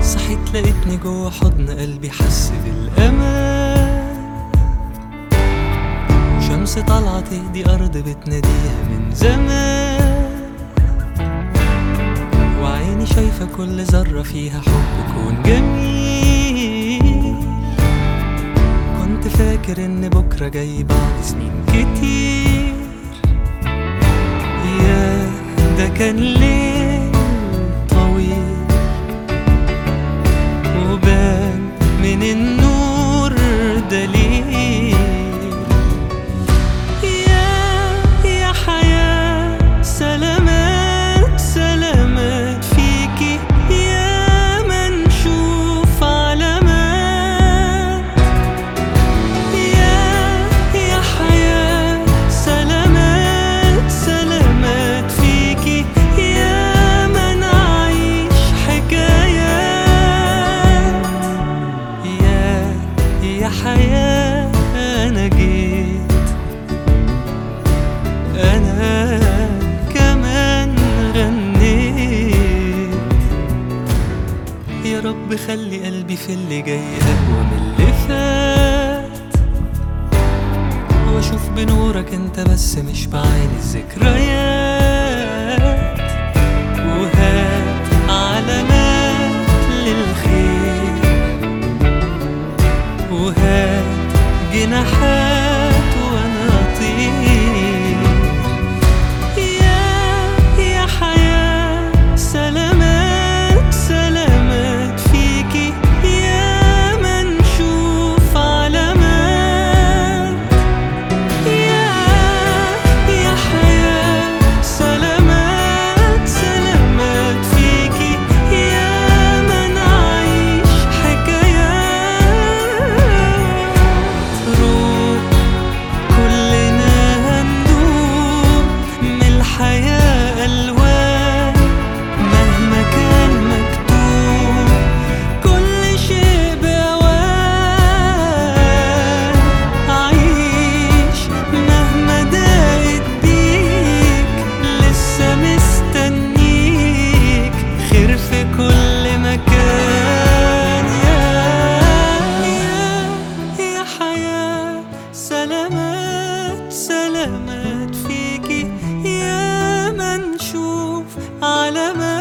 صحيت لقيتني جوا حضن قلبي حس بالأمان شمس طالعة تهدي أرض بتناديها من زمان وعيني شايفة كل ذرة فيها حب كون جميل كنت فاكر إن بكرة جاي بعد سنين كتير يا ده كان ليل طويل وبان من النور دليل يا يا حياة سلامات سلامات فيكي يا ما نشوف علامات يا يا حياة سلامات سلامات فيكي يا ما نعيش حكايات يا يا حياة أنا جيت أنا كمان غنيت يا رب خلي قلبي في اللي جاي أقوى من اللي فات واشوف بنورك انت بس مش بعين الذكريات وهات علامات للخير وهات جناحات وانا اطير يا يا حياة سلامات سلامات فيكي يا ما نشوف علامات يا يا حياة سلامات سلامات فيكي يا ما نعيش حكايات روح كلنا هندوب من الحياة ألوان مهما كان مكتوب كل شيء بأوان عيش مهما ضاقت بيك لسه مستنيك خير في كل مكان يا يا يا حياة سلامات سلامات فيكي يا ما نشوف علامات